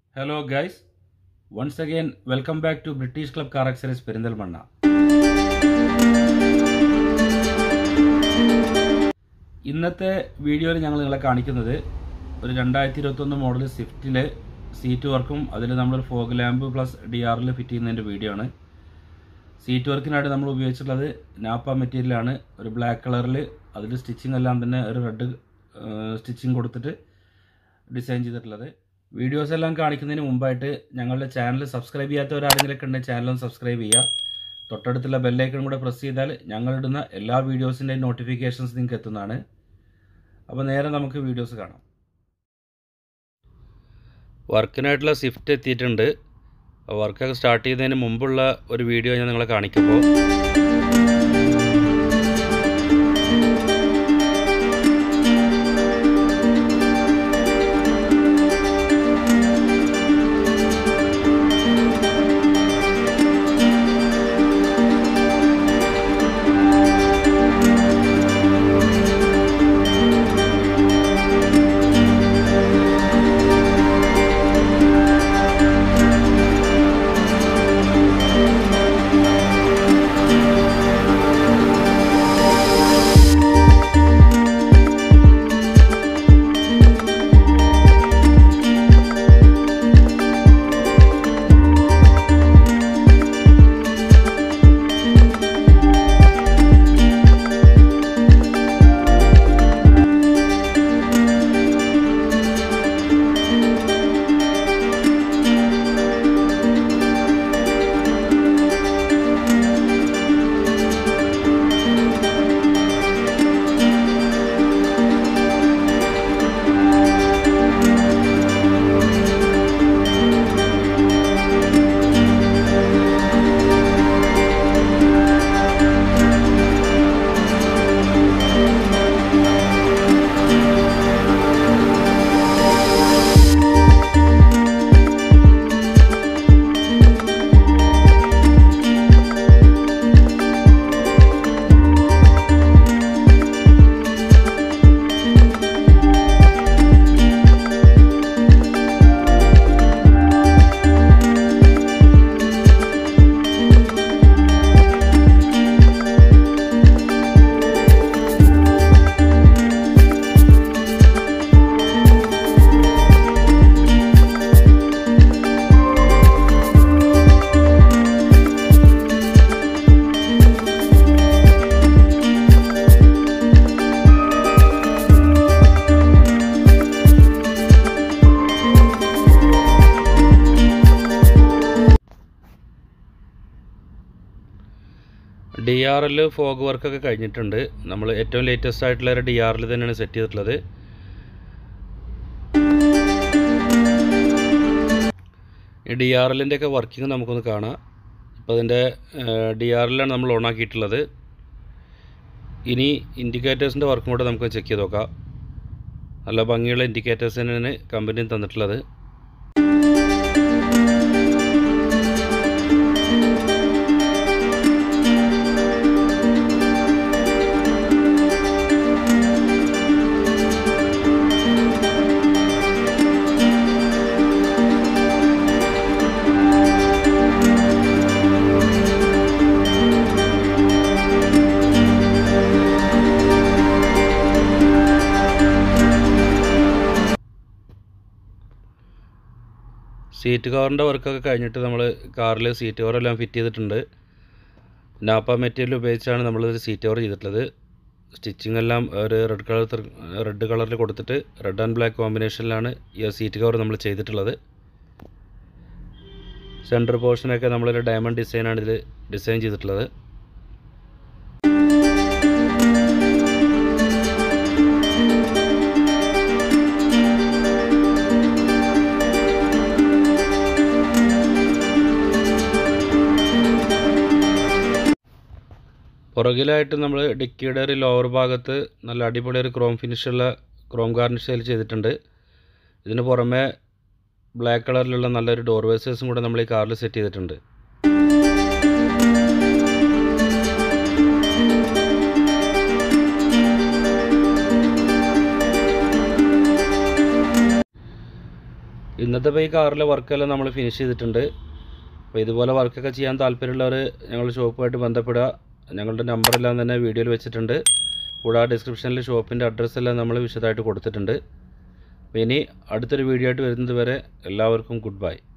hello guys once again welcome back to British club car accessories Perinthalmanna ഇന്നത്തെ വീഡിയോയിൽ ഞങ്ങൾ നിങ്ങളെ കാണിക്കുന്നത് ഒരു രണ്ടായിരത്തി ഇരുപത്തൊന്ന് മോഡൽ സ്വിഫ്റ്റിലെ സീറ്റ് വർക്കും അതിൽ നമ്മളൊരു ഫോഗ് ലാമ്പ് പ്ലസ് ഡി ആറിൽ ഫിറ്റ് ചെയ്യുന്നതിൻ്റെ വീഡിയോ ആണ് സീറ്റ് വർക്കിനായിട്ട് നമ്മൾ ഉപയോഗിച്ചിട്ടുള്ളത് നാപ്പ മെറ്റീരിയലാണ് ഒരു ബ്ലാക്ക് കളറിൽ അതിൽ സ്റ്റിച്ചിങ് എല്ലാം തന്നെ ഒരു റെഡ് സ്റ്റിച്ചിങ് കൊടുത്തിട്ട് ഡിസൈൻ ചെയ്തിട്ടുള്ളത് വീഡിയോസ് എല്ലാം കാണിക്കുന്നതിന് മുമ്പായിട്ട് ഞങ്ങളുടെ ചാനൽ സബ്സ്ക്രൈബ് ചെയ്യാത്തവരാരെങ്കിലൊക്കെ ഉണ്ടെങ്കിൽ ചാനൽ ഒന്ന് സബ്സ്ക്രൈബ് ചെയ്യുക തൊട്ടടുത്തുള്ള ബെല്ലൈക്കൺ കൂടെ പ്രസ് ചെയ്താൽ ഞങ്ങളിടുന്ന എല്ലാ വീഡിയോസിൻ്റെയും നോട്ടിഫിക്കേഷൻസ് നിങ്ങൾക്ക് എത്തുന്നതാണ് അപ്പോൾ നേരെ നമുക്ക് വീഡിയോസ് കാണാം വർക്കിനായിട്ടുള്ള സ്വിഫ്റ്റ് എത്തിയിട്ടുണ്ട് വർക്കൊക്കെ സ്റ്റാർട്ട് ചെയ്യുന്നതിന് മുമ്പുള്ള ഒരു വീഡിയോ ഞാൻ നിങ്ങളെ കാണിക്കുമ്പോൾ ഡി ആർ എൽ ഫോഗ് വർക്കൊക്കെ കഴിഞ്ഞിട്ടുണ്ട് നമ്മൾ ഏറ്റവും ലേറ്റസ്റ്റ് ആയിട്ടുള്ള ഒരു ഡി ആർ എൽ തന്നെയാണ് സെറ്റ് ചെയ്തിട്ടുള്ളത് ഈ ഡി ആർ എല്ലിൻ്റെ ഒക്കെ വർക്കിംഗ് നമുക്കൊന്ന് കാണാം ഇപ്പോൾ അതിൻ്റെ ഡി ആർ എല്ലാണ് നമ്മൾ ഓൺ ആക്കിയിട്ടുള്ളത് ഇനി ഇൻഡിക്കേറ്റേഴ്സിൻ്റെ വർക്കും കൂടെ നമുക്ക് ചെക്ക് ചെയ്ത് നോക്കാം നല്ല ഭംഗിയുള്ള ഇൻഡിക്കേറ്റേഴ്സ് തന്നെയാണ് കമ്പനി തന്നിട്ടുള്ളത് സീറ്റ് കവറിൻ്റെ വർക്കൊക്കെ കഴിഞ്ഞിട്ട് നമ്മൾ കാറിൽ സീറ്റ് കവറെല്ലാം ഫിറ്റ് ചെയ്തിട്ടുണ്ട് നാപ്പ മെറ്റീരിയൽ ഉപയോഗിച്ചാണ് നമ്മൾ സീറ്റ് കവർ ചെയ്തിട്ടുള്ളത് സ്റ്റിച്ചിങ് എല്ലാം ഒരു റെഡ് കളർ റെഡ് കളറിൽ കൊടുത്തിട്ട് റെഡ് ആൻഡ് ബ്ലാക്ക് കോമ്പിനേഷനിലാണ് ഈ സീറ്റ് കവർ നമ്മൾ ചെയ്തിട്ടുള്ളത് സെൻറ്റർ പോർഷനൊക്കെ നമ്മളൊരു ഡയമണ്ട് ഡിസൈനാണ് ഇതിൽ ഡിസൈൻ ചെയ്തിട്ടുള്ളത് പുറകിലായിട്ട് നമ്മൾ ഡിക്കിയുടെ ഒരു ലോവർ ഭാഗത്ത് നല്ല അടിപൊളി ഒരു ക്രോം ഫിനിഷുള്ള ക്രോം ഗാർണിഷ് അതിൽ ചെയ്തിട്ടുണ്ട് ഇതിന് പുറമെ ബ്ലാക്ക് കളറിലുള്ള നല്ലൊരു ഡോർ വേസേഴ്സും കൂടെ നമ്മൾ ഈ കാറിൽ സെറ്റ് ചെയ്തിട്ടുണ്ട് ഇന്നത്തെ ഇപ്പോൾ ഈ കാറിലെ വർക്കെല്ലാം നമ്മൾ ഫിനിഷ് ചെയ്തിട്ടുണ്ട് അപ്പോൾ ഇതുപോലെ വർക്കൊക്കെ ചെയ്യാൻ താല്പര്യമുള്ളവർ ഞങ്ങളുടെ ഷോപ്പുമായിട്ട് ബന്ധപ്പെടുക ഞങ്ങളുടെ നമ്പറെല്ലാം തന്നെ വീഡിയോയിൽ വെച്ചിട്ടുണ്ട് കൂടാതെ ഡിസ്ക്രിപ്ഷനിൽ ഷോപ്പിൻ്റെ അഡ്രസ്സ് എല്ലാം നമ്മൾ വിശദമായിട്ട് കൊടുത്തിട്ടുണ്ട് അപ്പോൾ ഇനി അടുത്തൊരു വീഡിയോ ആയിട്ട് വരുന്നത് വരെ എല്ലാവർക്കും ഗുഡ് ബൈ